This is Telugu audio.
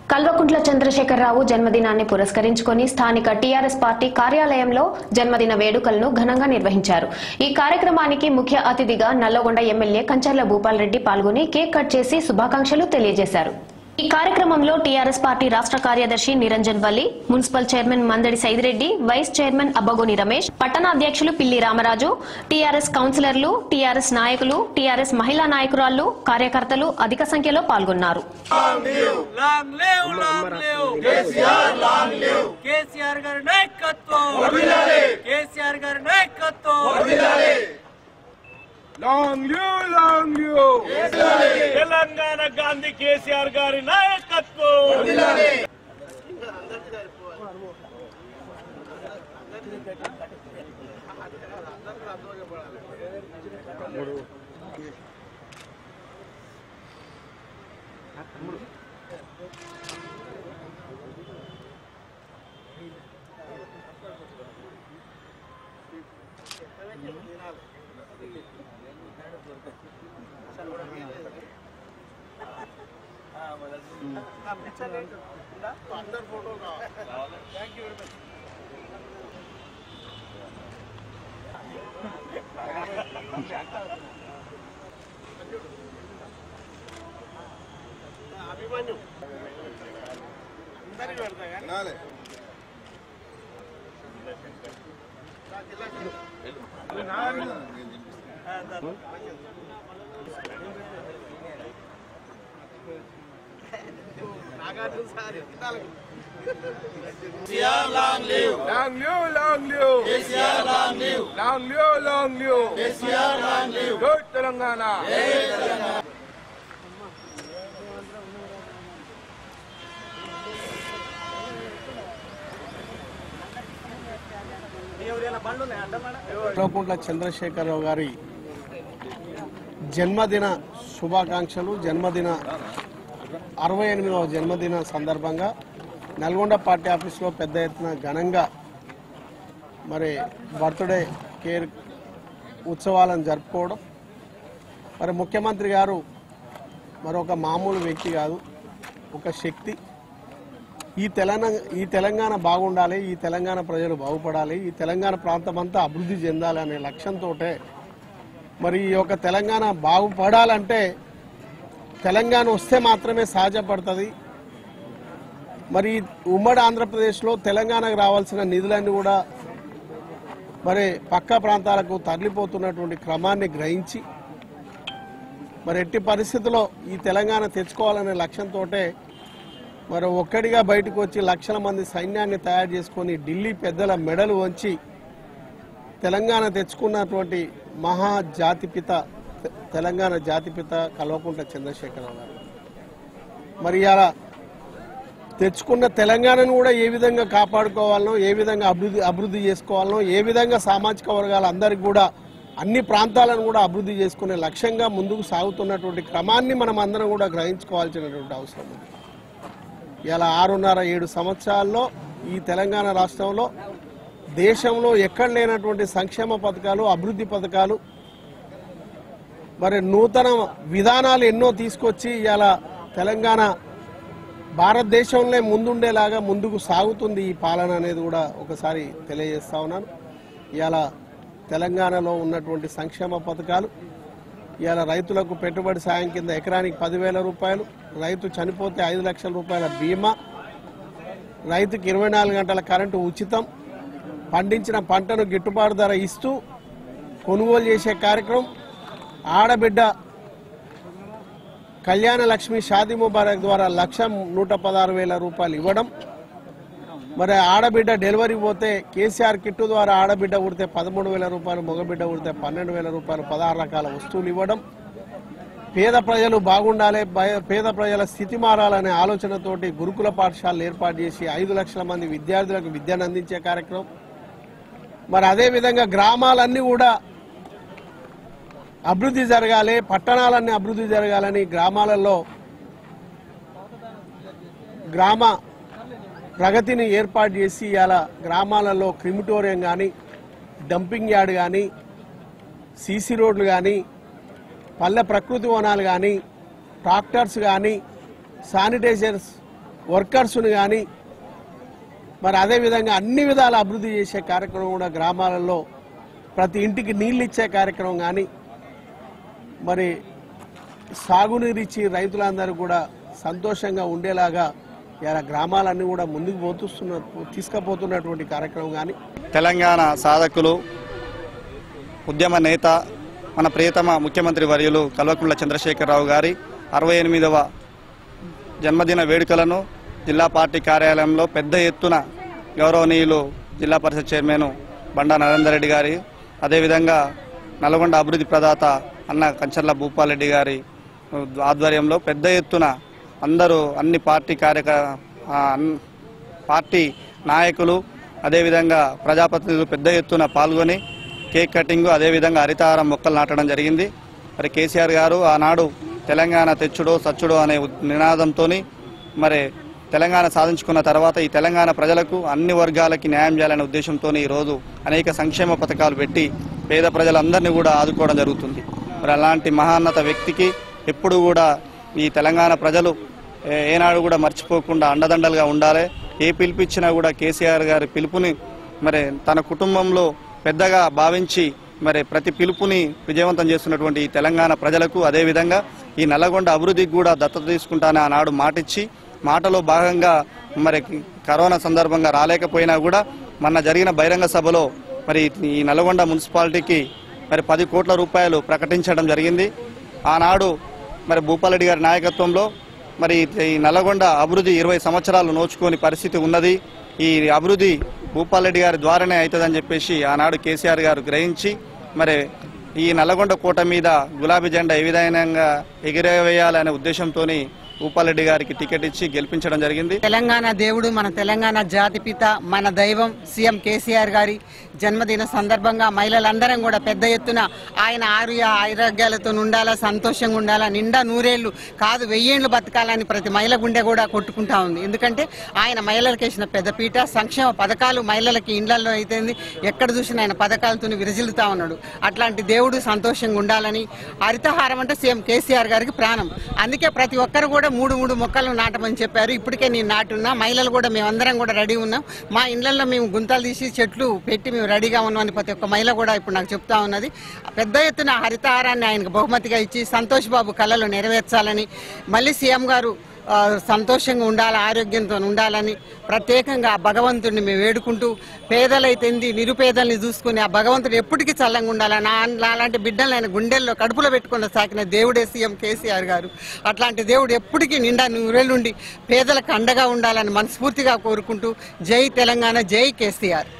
కల్వకుంట్ల చంద్రశేఖరరావు జన్మదినాన్ని పురస్కరించుకొని స్థానిక టీఆర్ఎస్ పార్టీ కార్యాలయంలో జన్మదిన వేడుకలను ఘనంగా నిర్వహించారు ఈ కార్యక్రమానికి ముఖ్య అతిథిగా నల్లగొండ ఎమ్మెల్యే కంచర్ల భూపాల్ రెడ్డి పాల్గొని కేక్ కట్ చేసి శుభాకాంక్షలు తెలియజేశారు ఈ కార్యక్రమంలో టీఆర్ఎస్ పార్టీ రాష్ట్ర కార్యదర్శి Niranjan Valli municipal chairman Mandadi Saidireddy vice chairman Abbagoni Ramesh పట్టణ అధ్యక్షులు పిల్లి రామరాజు టీఆర్ఎస్ కౌన్సిలర్లు టీఆర్ఎస్ నాయకులు టీఆర్ఎస్ మహిళా నాయకురాళ్లు కార్యకర్తలు అధిక సంఖ్యలో పాల్గొన్నారు long live long live KCR long live KCR గారి నాయకత్వం వర్ధిల్లాలి కేసీఆర్ గారి నాయకత్వం వర్ధిల్లాలి long live long live Telangana Gandhi KCR గారి నాయకత్వం long live long live KCR long live long live long live KCR long live జై తెలంగాణ కల్వకుంట్ల చంద్రశేఖరరావు గారి జన్మదిన శుభాకాంక్షలు జన్మదిన అరవై ఎనిమిదవ జన్మదిన సందర్భంగా నల్గొండ పార్టీ ఆఫీస్లో పెద్ద ఎత్తున ఘనంగా మరి బర్త్డే కేర్ ఉత్సవాలను జరుపుకోవడం మరి ముఖ్యమంత్రి గారు మరొక మామూలు వ్యక్తి కాదు ఒక శక్తి ఈ తెలంగాణ ఈ తెలంగాణ బాగుండాలి ఈ తెలంగాణ ప్రజలు బాగుపడాలి ఈ తెలంగాణ ప్రాంతం అంతా అభివృద్ధి చెందాలి అనే లక్ష్యంతో మరి ఈ యొక్క తెలంగాణ బాగుపడాలంటే తెలంగాణ వస్తే మాత్రమే సాధ్యపడుతుంది మరి ఉమ్మడి ఆంధ్రప్రదేశ్లో తెలంగాణకు రావాల్సిన నిధులన్నీ కూడా మరి పక్క ప్రాంతాలకు తరలిపోతున్నటువంటి క్రమాన్ని గ్రహించి మరి ఎట్టి పరిస్థితుల్లో ఈ తెలంగాణ తెచ్చుకోవాలనే లక్ష్యంతో మరి ఒక్కడిగా బయటకు వచ్చి లక్షల మంది సైన్యాన్ని తయారు చేసుకొని ఢిల్లీ పెద్దల మెడలు వంచి తెలంగాణ తెచ్చుకున్నటువంటి మహా జాతిపిత తె- తెలంగాణ జాతిపిత కల్వకుంట్ల చంద్రశేఖరరావు గారు మరి ఇలా తెచ్చుకున్న తెలంగాణను కూడా ఏ విధంగా కాపాడుకోవాలనో ఏ విధంగా అభివృద్ధి అభివృద్ధి చేసుకోవాలనో ఏ విధంగా సామాజిక వర్గాలందరికీ కూడా అన్ని ప్రాంతాలను కూడా అభివృద్ధి చేసుకునే లక్ష్యంగా ముందుకు సాగుతున్నటువంటి క్రమాన్ని మనం అందరం కూడా గ్రహించుకోవాల్సినటువంటి అవసరం ఉంది ఇలా ఆరున్నర ఏడు సంవత్సరాల్లో ఈ తెలంగాణ రాష్ట్రంలో దేశంలో ఎక్కడ లేనటువంటి సంక్షేమ పథకాలు అభివృద్ధి పథకాలు మరి నూతన విధానాలు ఎన్నో తీసుకొచ్చి ఇలా తెలంగాణ భారతదేశంలో ముందుండేలాగా ముందుకు సాగుతుంది ఈ పాలన అనేది కూడా ఒకసారి తెలియజేస్తా ఉన్నాను ఇలా తెలంగాణలో ఉన్నటువంటి సంక్షేమ పథకాలు ఇవాళ రైతులకు పెట్టుబడి సాయం కింద ఎకరానికి పదివేల రూపాయలు రైతు చనిపోతే ఐదు లక్షల రూపాయల బీమా రైతుకి ఇరవై నాలుగు గంటల కరెంటు ఉచితం పండించిన పంటను గిట్టుబాటు ధర ఇస్తూ కొనుగోలు చేసే కార్యక్రమం ఆడబిడ్డ కళ్యాణ లక్ష్మి షాదీ ముబారక్ ద్వారా లక్ష నూట పదహారు వేల రూపాయలు ఇవ్వడం మరి ఆడబిడ్డ డెలివరీ పోతే కేసీఆర్ కిట్టు ద్వారా ఆడబిడ్డ ఉడితే పదమూడు వేల రూపాయలు మగబిడ్డ ఉడితే పన్నెండు వేల రూపాయలు పదహారు రకాల వస్తువులు ఇవ్వడం పేద ప్రజలు బాగుండాలి భయ- పేద ప్రజల స్థితి మారాలనే ఆలోచనతోటి గురుకుల పాఠశాలలు ఏర్పాటు చేసి ఐదు లక్షల మంది విద్యార్థులకు విద్యను అందించే కార్యక్రమం మరి అదే విధంగా గ్రామాలన్నీ కూడా అభివృద్ధి జరగాలి పట్టణాలన్నీ అభివృద్ధి జరగాలని గ్రామాలలో గ్రామ ప్రగతిని ఏర్పాటు చేసి ఇవాళ గ్రామాలలో క్రిమిటోరియం కానీ డంపింగ్ యార్డ్ కానీ సీసీ రోడ్లు కానీ పల్లె ప్రకృతి వనాలు కానీ ట్రాక్టర్స్ కానీ శానిటైజర్స్ వర్కర్స్ని కానీ మరి అదేవిధంగా అన్ని విధాల అభివృద్ధి చేసే కార్యక్రమం కూడా గ్రామాలలో ప్రతి ఇంటికి నీళ్ళు ఇచ్చే కార్యక్రమం కానీ మరి సాగునీరు ఇచ్చి రైతులందరూ కూడా సంతోషంగా ఉండేలాగా ఇలా గ్రామాలన్నీ కూడా ముందుకు పోతున్న తీసుకుపోతున్నటువంటి కార్యక్రమం కానీ తెలంగాణ సాధకులు ఉద్యమ నేత మన ప్రియతమ ముఖ్యమంత్రి వర్యులు కల్వకుంట్ల చంద్రశేఖరరావు గారి అరవై ఎనిమిదవ జన్మదిన వేడుకలను జిల్లా పార్టీ కార్యాలయంలో పెద్ద ఎత్తున గౌరవనీయులు జిల్లా పరిషత్ చైర్మన్ బండా నరేందర్ రెడ్డి గారి అదేవిధంగా నల్గొండ అభివృద్ధి ప్రదాత అన్న కంచర్ల భూపాలరెడ్డి గారి ఆధ్వర్యంలో పెద్ద ఎత్తున అందరూ అన్ని పార్టీ కార్యక ఆ, అన్- పార్టీ నాయకులు అదేవిధంగా ప్రజాప్రతినిధులు పెద్ద ఎత్తున పాల్గొని కేక్ కటింగ్ అదేవిధంగా హరితహారం మొక్కలు నాటడం జరిగింది మరి కేసీఆర్ గారు ఆనాడు తెలంగాణ తెచ్చుడో సచ్చుడో అనే ఉద్- నినాదంతోని మరి తెలంగాణ సాధించుకున్న తర్వాత ఈ తెలంగాణ ప్రజలకు అన్ని వర్గాలకి న్యాయం చేయాలనే ఉద్దేశంతో ఈరోజు అనేక సంక్షేమ పథకాలు పెట్టి పేద ప్రజలందరినీ కూడా ఆదుకోవడం జరుగుతుంది మరి అలాంటి మహాన్నత వ్యక్తికి ఎప్పుడు కూడా ఈ తెలంగాణ ప్రజలు ఏ- ఏనాడు కూడా మర్చిపోకుండా అండదండలుగా ఉండాలి ఏ పిలిపిచ్చినా కూడా కేసీఆర్ గారి పిలుపుని మరి తన కుటుంబంలో పెద్దగా భావించి మరి ప్రతి పిలుపుని విజయవంతం చేస్తున్నటువంటి ఈ తెలంగాణ ప్రజలకు అదేవిధంగా ఈ నల్లగొండ అభివృద్ధికి కూడా దత్తత తీసుకుంటానని ఆనాడు మాటిచ్చి మాటలో భాగంగా మరి కరోనా సందర్భంగా రాలేకపోయినా కూడా మొన్న జరిగిన బహిరంగ సభలో మరి ఈ నల్గొండ మున్సిపాలిటీకి మరి పది కోట్ల రూపాయలు ప్రకటించడం జరిగింది ఆనాడు మరి భూపాలరెడ్డి గారి నాయకత్వంలో మరి ఈ నల్లగొండ అభివృద్ధి ఇరవై సంవత్సరాలు నోచుకోని పరిస్థితి ఉన్నది ఈ అభివృద్ధి భూపాలరెడ్డి గారి ద్వారానే అవుతుందని చెప్పేసి ఆనాడు కేసీఆర్ గారు గ్రహించి మరి ఈ నల్లగొండ కోట మీద గులాబీ జెండా ఏ విధంగా ఎగిరేవేయాలనే ఉద్దేశంతోని భూపాలరెడ్డి గారికి టికెట్ ఇచ్చి గెలిపించడం జరిగింది తెలంగాణ దేవుడు మన తెలంగాణ జాతిపిత మన దైవం సీఎం కేసీఆర్ గారి జన్మదిన సందర్భంగా మహిళలందరం కూడా పెద్ద ఎత్తున ఆయన ఆరోగ్య ఆరోగ్యాలతో ఉండాలా సంతోషంగా ఉండాలా నిండా నూరేళ్లు కాదు వెయ్యేళ్లు బతకాలని ప్రతి మహిళ గుండె కూడా కొట్టుకుంటా ఉంది ఎందుకంటే ఆయన మహిళలకు వేసిన పెద్దపీట సంక్షేమ పథకాలు మహిళలకి ఇండ్లలో అయితే ఎక్కడ చూసినా ఆయన పథకాలతో విరజిల్లుతా ఉన్నాడు అట్లాంటి దేవుడు సంతోషంగా ఉండాలని హరితహారం అంటే సీఎం కేసీఆర్ గారికి ప్రాణం అందుకే ప్రతి ఒక్కరు కూడా మూడు మూడు మొక్కలు నాటమని చెప్పారు ఇప్పటికే నేను నాటున్నా మహిళలు కూడా మేమందరం కూడా రెడీ ఉన్నాం మా ఇళ్లలో మేము గుంతలు తీసి చెట్లు పెట్టి మేము రెడీగా ఉన్నాం అని ప్రతి ఒక్క మహిళ కూడా ఇప్పుడు నాకు చెప్తా ఉన్నది పెద్ద ఎత్తున హరితహారాన్ని ఆయనకు బహుమతిగా ఇచ్చి సంతోష్ బాబు కళలు నెరవేర్చాలని మళ్ళీ సీఎం గారు ఆ, సంతోషంగా ఉండాలి ఆరోగ్యంతో ఉండాలని ప్రత్యేకంగా ఆ భగవంతుడిని మేము వేడుకుంటూ పేదలైతేంది నిరుపేదల్ని చూసుకుని ఆ భగవంతుడు ఎప్పటికీ చల్లంగా ఉండాలని నా- నాలాంటి బిడ్డలు ఆయన గుండెల్లో కడుపులో పెట్టుకున్న సాకిన దేవుడే సీఎం కేసీఆర్ గారు అట్లాంటి దేవుడు ఎప్పటికీ నిండా నూరేళ్ళుండి పేదలకు అండగా ఉండాలని మనస్ఫూర్తిగా కోరుకుంటూ జై తెలంగాణ జై కేసీఆర్